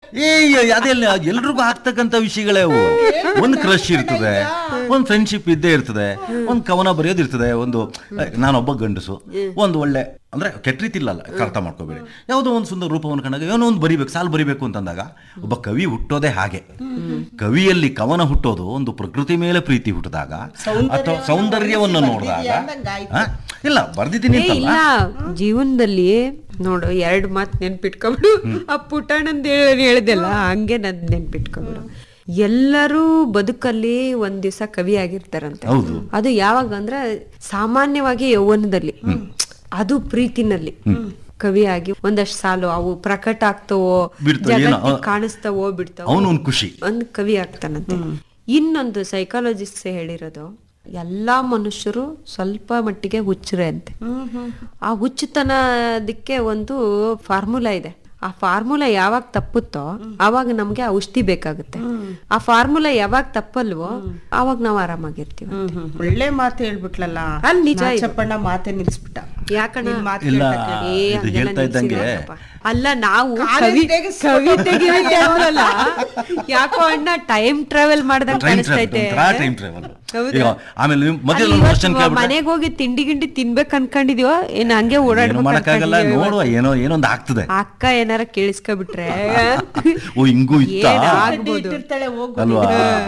ಏ ಅದೆಲ್ಲ ಎಲ್ರಿಗೂ ಆಗ್ತಕ್ಕಂಥ ವಿಷಯಗಳೇ ಅವು ಒಂದು ಕ್ರಶ್ ಇರ್ತದೆ ಒಂದು ಫ್ರೆಂಡ್ಶಿಪ್ ಇದ್ದೇ ಇರ್ತದೆ ಒಂದು ಕವನ ಬರೆಯೋದು ಇರ್ತದೆ ಒಂದು ಅಹ್, ನಾನೊಬ್ಬ ಗಂಡಸು ಒಂದು ಒಳ್ಳೆ ಅಂದ್ರೆ ಕೆಟ್ಟ ರೀತಿ ಇಲ್ಲಲ್ಲ ಅರ್ಥ ಮಾಡ್ಕೋಬೇಡಿ ಯಾವುದೋ ಒಂದು ಸುಂದರ ರೂಪವನ್ನು ಕಂಡಾಗ ಏನೋ ಒಂದು ಬರಿಬೇಕು ಸಾಲು ಬರಿಬೇಕು ಅಂತಂದಾಗ ಒಬ್ಬ ಕವಿ ಹುಟ್ಟೋದೇ ಹಾಗೆ ಕವಿಯಲ್ಲಿ ಕವನ ಹುಟ್ಟೋದು ಒಂದು ಪ್ರಕೃತಿ ಮೇಲೆ ಪ್ರೀತಿ ಹುಟ್ಟಿದಾಗ ಅಥವಾ ಸೌಂದರ್ಯವನ್ನು ನೋಡಿದಾಗ ಆ? ಇಲ್ಲ ಬರ್ದಿದ್ದೀನಿ ಏ ಅಂತಲ್ಲ ಇಲ್ಲ ಜೀವನದಲ್ಲಿ ನೋಡು ಎರಡು ಮಾತು ನೆನ್ಪಿಟ್ಕೊಬಿಡು ಆ ಪುಟಾಣಂದ್ ಹೇಳಿ ಹೇಳ್ದಲ್ಲ ಹಂಗೆ ನನ್ ನೆನ್ಪಿಟ್ಕೊಬಿಡು ಎಲ್ಲರೂ ಬದುಕಲ್ಲಿ ಒಂದ್ ದಿವಸ ಕವಿ ಆಗಿರ್ತಾರಂತೆ ಹೌದು. ಅದು ಯಾವಾಗ ಅಂದ್ರೆ ಸಾಮಾನ್ಯವಾಗಿ ಯೌವನದಲ್ಲಿ ಅದು ಪ್ರೀತಿನಲ್ಲಿ ಕವಿಯಾಗಿ ಒಂದಷ್ಟು ಸಾಲು ಅವು ಪ್ರಕಟ ಆಗ್ತವೋ ಬಿಡ್ತವೆ, ಏನೋ, ಜಗತ್ತಿಗೆ ಅ- ಕಾಣಿಸ್ತವೋ ಬಿಡ್ತಾವೋ ಅವನು ಒಂದು ಖುಷಿ ಒಂದು ಕವಿ ಆಗ್ತಾನಂತೆ ಇನ್ನೊಂದು ಸೈಕಾಲಜಿಸ್ಟ್ ಹೇಳಿರೋದು ಎಲ್ಲಾ ಮನುಷ್ಯರು ಸ್ವಲ್ಪ ಮಟ್ಟಿಗೆ ಹುಚ್ಚರೆ ಅಂತೆ ಆ ಹುಚ್ಚುತನದಕ್ಕೆ ಒಂದು ಫಾರ್ಮುಲಾ ಇದೆ ಆ ಫಾರ್ಮುಲಾ ಯಾವಾಗ ತಪ್ಪುತ್ತೋ ಆವಾಗ ನಮ್ಗೆ ಔಷಧಿ ಬೇಕಾಗುತ್ತೆ ಆ ಫಾರ್ಮುಲಾ ಯಾವಾಗ ತಪ್ಪಲ್ವೋ ಆವಾಗ ನಾವು ಆರಾಮಾಗಿರ್ತೀವಿ ಒಳ್ಳೆ ಮಾತು ಹೇಳ್ಬಿಟ್ಲಲ್ಲ ಅಲ್ಲ್ ನಿಜ ಇದು. ಚಪ್ಪಣ್ಣ ಮಾತೆ ನಿಲ್ಸ್ಬಿಟ್ಟ ಯಾಕಣ್ಣ ನಿನ್ ಮಾತ್ ಇಲ್ಲ ಕೇಳ್ತಾ ಕೇಳಿ. ಏ, ಇದು ಹಂಗೆಲ್ಲ ಹೇಳ್ತಾ ಇದ್ದಂಗೆ ನಿಲ್ಸಿಲ್ಲ ಪಾಪ. ಅಲ್ಲ ನಾವು ಕಾಲೇಜ್ ಕವಿ days ಕವಿತೆ ಗಿವಿತೆ ಅಲ್ವಲ್ಲ ಯಾಕೋ ಅಣ್ಣ ಟೈಮ್ ಟ್ರಾವೆಲ್ ಮಾಡ್ದಂಗ್ ಟ್ರೈನ್ ಕಾಣಿಸ್ತೈತೆ ಟೈಮ್ ಟ್ರಾವೆಲ್ ಹೌದಾ? ಈಗ ಆಮೇಲೆ ನೀವು ಮೊದಲು ಅಲ್ಲಿ ಒಂದು ಕ್ವಶನ್ ಇವತ್ತು ಮನೆಗ್ ಹೋಗಿ ತಿಂಡಿ ಗಿಂಡಿ ತಿನ್ಬೇಕು ಅನ್ಕೊಂಡಿದೀವೋ ಏನ್ ಹಂಗೆ ಏನು ಓಡಾಡ್ಬೇಕು ಮಾಡಕ್ಕಾಗಲ್ಲ ಅನ್ಕೊಂಡಿದೀವೋ ನೋಡುವ ಏನೋ ಏನೋ ಒಂದು ಆಗ್ತದೆ ಆ ಅಕ್ಕ ಏನಾರ ಕೇಳಿಸ್ಕೊಬಿಟ್ರೆ ಓ ಹಿಂಗೂ ಇತ್ತ ಏನ್ ಕಡ್ಡಿ ಆಗ್ಬೋದು ಇಟ್ಟಿರ್ತಾಳೆ ಹೋಗು ಅಲ್ವಾ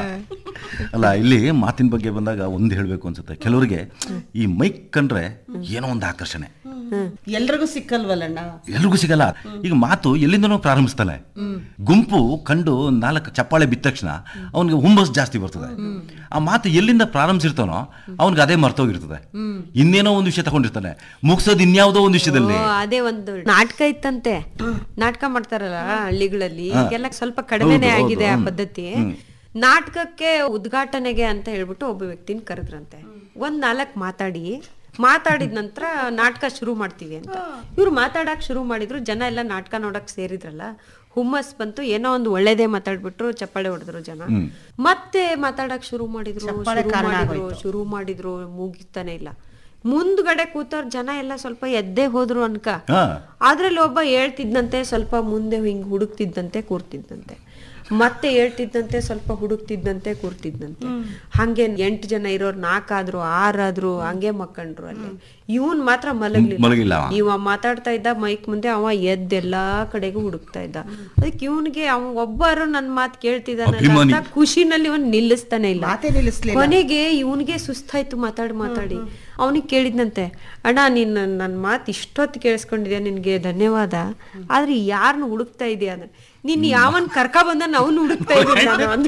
ಅಲ್ಲ ಇಲ್ಲಿ ಮಾತಿನ ಬಗ್ಗೆ ಬಂದಾಗ ಒಂದು ಹೇಳಬೇಕು ಅನ್ಸುತ್ತೆ ಕೆಲವರಿಗೆ ಈ ಮೈಕ್ ಕಂಡ್ರೆ ಏನೋ ಒಂದು ಆಕರ್ಷಣೆ ಎಲ್ರಿಗೂ ಸಿಕ್ಕಲ್ವಲ್ಲಣ್ಣ ಎಲ್ರಿಗೂ ಸಿಗಲ್ಲ ಈಗ ಮಾತು ಎಲ್ಲಿಂದನೋ ಪ್ರಾರಂಭಿಸ್ತಾನೆ ಗುಂಪು ಕಂಡು ನಾಲ್ಕು ಚಪ್ಪಾಳೆ ಬಿದ್ದ ತಕ್ಷಣ ಅವನಿಗೆ ಹುಮ್ಮಸ್ ಜಾಸ್ತಿ ಬರ್ತದೆ ಆ ಮಾತು ಎಲ್ಲಿಂದ ಪ್ರಾರಂಭಿಸಿರ್ತಾನೋ ಅವನಿಗೆ ಅದೇ ಮರ್ತೋಗಿರ್ತದೆ ಇನ್ನೇನೋ ಒಂದು ವಿಷಯ ತಗೊಂಡಿರ್ತಾನೆ ಮುಗಿಸೋದು ಇನ್ಯಾವುದೋ ಒಂದು ವಿಷಯದಲ್ಲಿ ಓ, ಅದೇ ಒಂದು ನಾಟಕ ಇತ್ತಂತೆ ನಾಟಕ ಮಾಡ್ತಾರಲ್ಲ ಹಳ್ಳಿಗಳಲ್ಲಿ ಈಗೆಲ್ಲ ಸ್ವಲ್ಪ ಕಡಿಮೆನೆ ಹೌದು, ಆಗಿದೆ ಆ ಹೌದು. ಪದ್ಧತಿ ನಾಟಕಕ್ಕೆ ಉದ್ಘಾಟನೆಗೆ ಅಂತ ಹೇಳ್ಬಿಟ್ಟು ಒಬ್ಬ ವ್ಯಕ್ತಿನ ಕರೆದ್ರಂತೆ ಒಂದ್ ನಾಲ್ಕ್ ಮಾತಾಡಿ ಮಾತಾಡಿದ ನಂತರ ನಾಟಕ ಶುರು ಮಾಡ್ತೀವಿ ಅಂತ ಇವ್ರು ಮಾತಾಡಕ್ ಶುರು ಮಾಡಿದ್ರು ಜನ ಎಲ್ಲ ನಾಟಕ ನೋಡಕ್ ಸೇರಿದ್ರಲ್ಲ ಹುಮ್ಮಸ್ ಬಂತು ಏನೋ ಒಂದು ಒಳ್ಳೇದೇ ಮಾತಾಡ್ಬಿಟ್ರು ಚಪ್ಪಾಳೆ ಹೊಡೆದ್ರು ಜನ ಮತ್ತೆ ಮಾತಾಡಕ್ ಶುರು ಮಾಡಿದ್ರು ಚಪ್ಪಾಳೆ ಶುರು ಕಾರಣ ಮಾಡಿದ್ರು ಆಗೋಯ್ತು. ಶುರು ಮಾಡಿದ್ರು ಮುಗಿತಾನೆ ಇಲ್ಲ ಮುಂದ್ಗಡೆ ಕೂತವ್ರ ಜನ ಎಲ್ಲ ಸ್ವಲ್ಪ ಎದ್ದೇ ಹೋದ್ರು ಅನ್ಕ ಹಾ ಅದ್ರಲ್ಲಿ ಒಬ್ಬ ಹೇಳ್ತಿದ್ದಂತೆ ಸ್ವಲ್ಪ ಮುಂದೆ ಹಿಂಗ್ ಹುಡುಕ್ತಿದ್ದಂತೆ ಕೂರ್ತಿದ್ದಂತೆ ಮತ್ತೆ ಹೇಳ್ತಿದ್ದಂತೆ ಸ್ವಲ್ಪ ಹುಡುಕ್ತಿದ್ದಂತೆ ಕೂರ್ತಿದ್ದಂತೆ ಹಂಗೆ ಎಂಟು ಜನ ಇರೋರು ನಾಲ್ಕಾದ್ರು ಆರಾದ್ರು ಹಂಗೆ ಮಕ್ಕಂಡ್ರು ಅಲ್ಲಿ ಇವನ್ ಮಾತ್ರ ಮಲಗಿಲ್ಲ ಮಲಗ್ಲಿಲ್ಲ ಅವ. ಇವ ಮಾತಾಡ್ತಾ ಇದ್ದ ಮೈಕ್ ಮುಂದೆ ಅವ ಎದ್ದ ಎಲ್ಲಾ ಕಡೆಗೂ ಹುಡುಕ್ತಾ ಇದ್ದ ಅದಕ್ಕೆ ಇವನ್ಗೆ ಅವ ಒಬ್ಬರು ನನ್ ಮಾತ್ ಕೇಳ್ತಿದ್ದಾನಲ್ಲ ಅಭಿಮಾನಿ. ಅಂತ ಖುಷಿನಲ್ಲಿ ಇವನ್ ನಿಲ್ಲಿಸ್ತಾನೆ ಇಲ್ಲ ಮಾತೇ ನಿಲ್ಲಿಸ್ಲಿಲ್ಲ ಕೊನೆಗೆ ಇವನಿಗೆ ಸುಸ್ತಾಯ್ತು ಮಾತಾಡಿ ಮಾತಾಡಿ ಅವನಿಗೆ ಕೇಳಿದ್ನಂತೆ ಅಣ್ಣ ನೀನ್ ನನ್ನ ಮಾತು ಇಷ್ಟೊತ್ತು ಕೇಳಿಸ್ಕೊಂಡಿದ್ಯಾ ನಿನ್ಗೆ ಧನ್ಯವಾದ ಆದ್ರೆ ಯಾರನ್ನ ಹುಡುಕ್ತಾ ಇದೀಯ ಅಂದ್ರೆ ನಿನ್ ಯಾವನ್ ಕರ್ಕ ಬಂದ ಅವನು ಹುಡುಕ್ತಾ ಇದ್ದೀನಿ ನಾನು ಅಂದ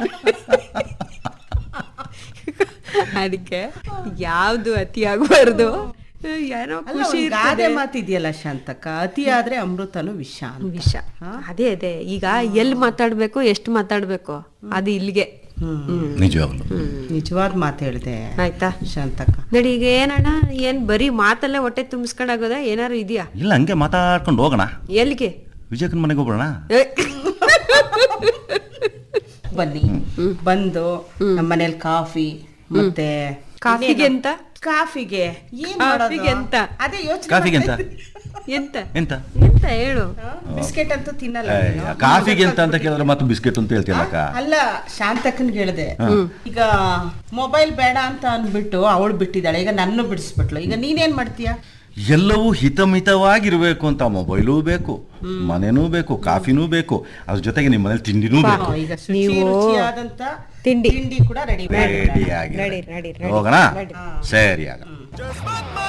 ಅದಕ್ಕೆ ಯಾವ್ದು ಅತಿ ಆಗ್ಬಾರ್ದು ಏನೋ ಅಲ್ಲ, ಖುಷಿ ಒಂದ್ ಗಾದೆ ಇರ್ತದೆ ಮಾತಿದೆಯಲ್ಲ ಶಾಂತಕ್ಕ ಅತಿ ಆದ್ರೆ ಅಮೃತನು ವಿಷ ಅಂತ ವಿಷ ಅದೇ ಅದೇ ಈಗ ಎಲ್ಲಿ ಮಾತಾಡ್ಬೇಕು ಎಷ್ಟು ಮಾತಾಡ್ಬೇಕು ಅದು ಇಲ್ಲಿಗೆ ಹ್ಮ್ ನಿಜವಾಗ್ಲು ನಿಜವಾದ ಮಾತು ಹೇಳ್ದೆ ಆಯ್ತಾ ಶಾಂತಕ್ಕ ನಡಿ ಈಗ ಏನಣ್ಣ ಏನ್ ಬರೀ ಮಾತಲ್ಲೇ ಹೊಟ್ಟೆ ತುಂಬಿಸ್ಕೊಂಡಾಗೋದ ಏನಾರು ಇದೆಯಾ ಇಲ್ಲ ಹಂಗೆ ಮಾತಾಡ್ಕೊಂಡು ಹೋಗೋಣ ಎಲ್ಲಿಗೆ ವಿಜಯಕನ್ ಮನೆಗೆ ಹೋಗೋಣ ಏ, ಬನ್ನಿ ಬಂದು ನಮ್ಮ ಮನೇಲಿ ಕಾಫಿ ಮತ್ತೆ ಕಾಫಿಗೆ ಅಂತ ಕಾಫಿಗೆ ಏನ್ ಕಾಫಿಗೆ ಮಾಡೋದು? ಅಂತ? ಅದೇ ಯೋಚನೆ ಕಾಫಿಗೆ ಅಂತ ಎಂತ ಎಂತ ಎಂತ ಹೇಳು ಬಿಸ್ಕೆಟ್ ಅಂತೂ ತಿನ್ನಲ್ಲ ಏ, ನೀನು. ಕಾಫಿಗೆ ಎಂತ ಅಂತ ಕೇಳಿದ್ರೆ ಮತ್ತೆ ಬಿಸ್ಕೆಟ್ ಅಂತ ಹೇಳ್ತೀಯಲ್ಲಕ್ಕ ಅಲ್ಲ ಶಾಂತಕ್ಕನ್ ಹೇಳಿದೆ ಈಗ ಮೊಬೈಲ್ ಬೇಡ ಅಂತ ಅಂದ್ಬಿಟ್ಟು ಅವಳು ಬಿಟ್ಟಿದ್ದಾಳೆ ಈಗ ನನ್ನ ಬಿಡಿಸ್ಬಿಟ್ಲು ಈಗ ನೀನೇನ್ ಮಾಡ್ತೀಯ ಎಲ್ಲವೂ ಹಿತಮಿತವಾಗಿರ್ಬೇಕು ಅಂತ ಮೊಬೈಲೂ ಬೇಕು ಮನೆನೂ ಬೇಕು ಕಾಫಿನೂ ಬೇಕು ಅದ್ರ ಜೊತೆಗೆ ನಿಮ್ಮ ಮನೇಲಿ ತಿಂಡಿನೂ ಬೇಕು ಈಗ ಶುಚಿ ನೀವು ರುಚಿಯಾದಂತ ತಿಂಡಿ. ತಿಂಡಿ ಕೂಡ ರೆಡಿ ರೆಡಿ ಆಗಿ ನಡಿ, ನಡಿ, ನಡಿ. ಹೋಗೋಣ ಸರಿ ಆಗ